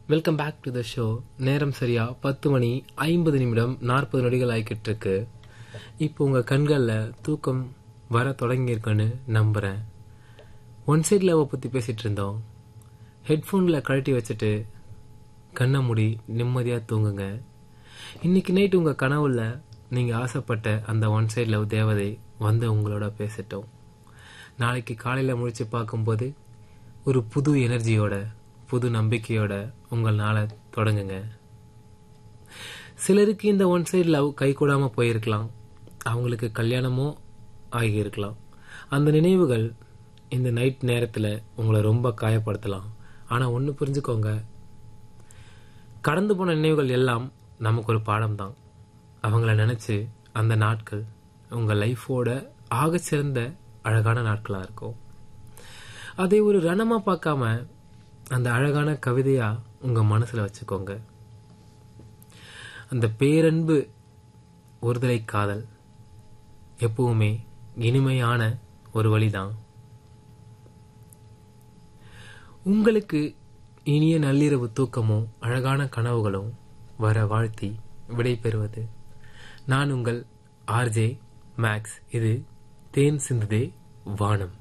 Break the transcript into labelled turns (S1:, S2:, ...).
S1: welcome back to the show நேரம் சரியா பத்து மணி ஐம்பது நிமிடம் நாற்பது நொடிகள் ஆகிக்கிட்டு இருக்கு இப்போ உங்க கண்கள்ல தூக்கம் வர தொடங்கியிருக்குன்னு நம்புறேன் ஒன் சைட் லவ் பத்தி பேசிட்டு இருந்தோம் ஹெட்ஃபோன்ல கழட்டி வச்சுட்டு கண்ணை மூடி நிம்மதியா தூங்குங்க இன்னைக்கு நைட் உங்க கனவுல நீங்க ஆசைப்பட்ட அந்த ஒன் சைட் லவ் தேவதை வந்து உங்களோட பேசிட்டோம் நாளைக்கு காலையில முழிச்சு பார்க்கும்போது ஒரு புது எனர்ஜியோட புது நம்பிக்கையோட உங்கள் நாளை தொடங்குங்க சிலருக்கு இந்த ஒன் சைடு லவ் கைகூடாம போயிருக்கலாம் அவங்களுக்கு கல்யாணமோ ஆகியிருக்கலாம் அந்த நினைவுகள் இந்த நைட் நேரத்தில் உங்களை ரொம்ப காயப்படுத்தலாம் ஆனால் ஒன்று புரிஞ்சுக்கோங்க கடந்து போன நினைவுகள் எல்லாம் நமக்கு ஒரு பாடம் தான் அவங்கள நினச்சி அந்த நாட்கள் உங்கள் லைஃபோட ஆகச்சிறந்த அழகான நாட்களாக இருக்கும் அதை ஒரு ரணமாக பார்க்காம அந்த அழகான கவிதையா உங்க மனசுல வச்சுக்கோங்க அந்த பேரன்பு ஒருதலை காதல் எப்பவுமே இனிமையான ஒரு வழிதான் உங்களுக்கு இனிய நள்ளிரவு தூக்கமும் அழகான கனவுகளும் வர வாழ்த்தி விடைபெறுவது நான் உங்கள் ஆர்ஜே மேக்ஸ் இது தேன் சிந்துதே வானம்